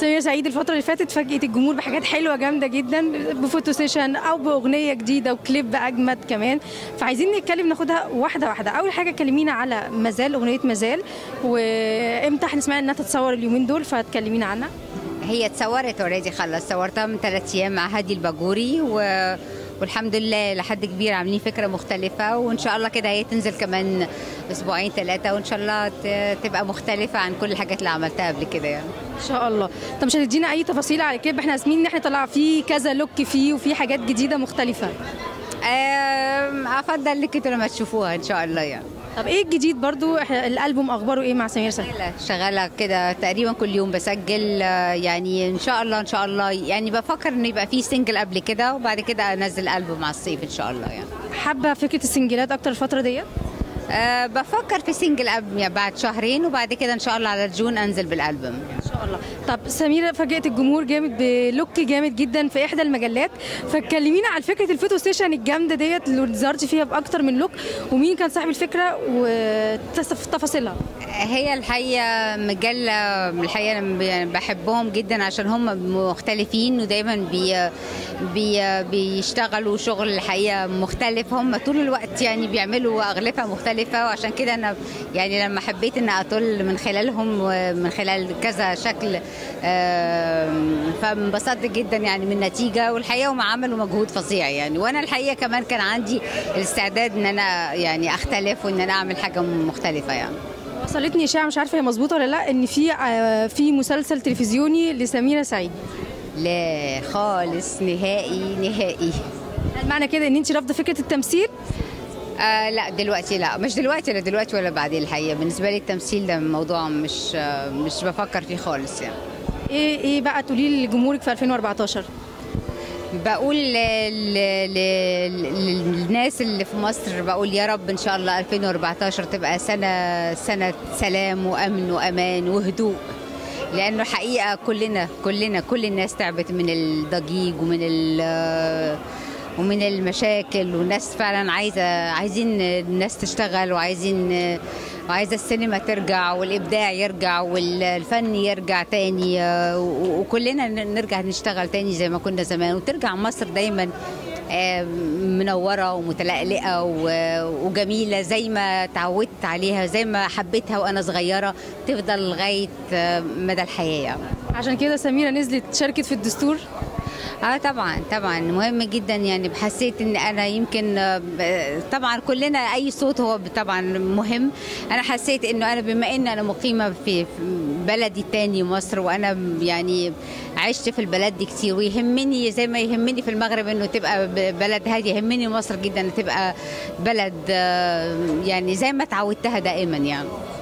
سمير سعيد الفترة اللي فاتت فاجئت الجمهور بحاجات حلوة جامدة جدا بفوتو سيشن أو بأغنية جديدة وكليب أجمد كمان فعايزين نتكلم ناخدها واحدة واحدة أول حاجة كلمينا على مازال أغنية مازال وإمتى هنسمع إنها تتصور اليومين دول فتكلمينا عنها هي اتصورت اوريدي خلص صورتها من ثلاث ايام مع هادي الباجوري و... والحمد لله لحد كبير عاملين فكره مختلفه وان شاء الله كده هي تنزل كمان اسبوعين ثلاثه وان شاء الله ت... تبقى مختلفه عن كل الحاجات اللي عملتها قبل كده يعني إن شاء الله طب مش هتدينا أي تفاصيل على الكليب احنا اسمين إن احنا طلع فيه كذا لوك فيه وفيه حاجات جديدة مختلفة أم، افضل انك انتوا لما تشوفوها ان شاء الله يعني طب إيه الجديد برضو إحنا الألبوم أخباره إيه مع سمير سعيد شغالة- شغاله كده تقريبا كل يوم بسجل آه، يعني ان شاء الله ان شاء الله يعني بفكر انه يبقى فيه سنجل قبل كده وبعد كده انزل البوم مع الصيف ان شاء الله يعني حابة فكرة السنجلات أكتر الفترة ديت أه بفكر في سنجل أب- يعني بعد شهرين وبعد كده ان شاء الله على جون انزل بالالبوم ان شاء الله طب سميرة فاجئت الجمهور جامد بلوك جامد جدا في احدى المجلات فكلمينا عن فكره الفوتو ستيشن الجامده ديت اللي ظهرتي فيها باكتر من لوك ومين كان صاحب الفكره وتفاصيلها هي الحقيقه مجله الحقيقه انا يعني بحبهم جدا عشان هم مختلفين ودايما بي بي بيشتغلوا شغل الحقيقه مختلف هم طول الوقت يعني بيعملوا اغلفه مختلفه وعشان كده انا يعني لما حبيت ان اطل من خلالهم ومن خلال كذا شكل آم، فانبسطت جدا يعني من النتيجه والحقيقه هم عملوا مجهود فظيع يعني وانا الحقيقه كمان كان عندي الاستعداد ان انا يعني اختلف وان انا اعمل حاجه مختلفه يعني وصلتني اشاعه مش عارفه هي مظبوطه ولا لا ان في آه، في مسلسل تلفزيوني لسميره سعيد لا خالص نهائي نهائي هل معنى كده ان انت رافضه فكره التمثيل آه لا دلوقتي لا مش دلوقتي لا دلوقتي ولا بعدين الحقيقه بالنسبه لي التمثيل ده موضوع مش آه مش بفكر فيه خالص يعني ايه ايه بقى تقولي لجمهورك في 2014 بقول ل- ل- ل- للناس اللي في مصر بقول يا رب ان شاء الله 2014 تبقى سنه سنه سلام وامن وامان وهدوء لانه حقيقه كلنا كلنا كل الناس تعبت من الضجيج ومن ال ومن المشاكل والناس فعلا عايزه عايزين الناس تشتغل وعايزين وعايزه السينما ترجع والابداع يرجع والفن يرجع تاني آه، و- وكلنا ن- نرجع نشتغل تاني زي ما كنا زمان وترجع مصر دايما آه، منوره ومتلقلقه و- وجميله زي ما تعودت عليها زي ما حبيتها وانا صغيره تفضل لغايه آه، مدى الحياه يعني. عشان كده سميره نزلت شاركت في الدستور اه طبعا طبعا مهم جدا يعني حسيت ان انا يمكن آه، ب- طبعا كلنا اي صوت هو طبعا مهم انا حسيت انه انا بما ان انا مقيمه في في بلدي التاني مصر وانا يعني عشت في البلد دي كتير ويهمني زي ما يهمني في المغرب انه تبقى ب- بلد هادي يهمني مصر جدا تبقى بلد آه، يعني زي ما تعودتها دائما يعني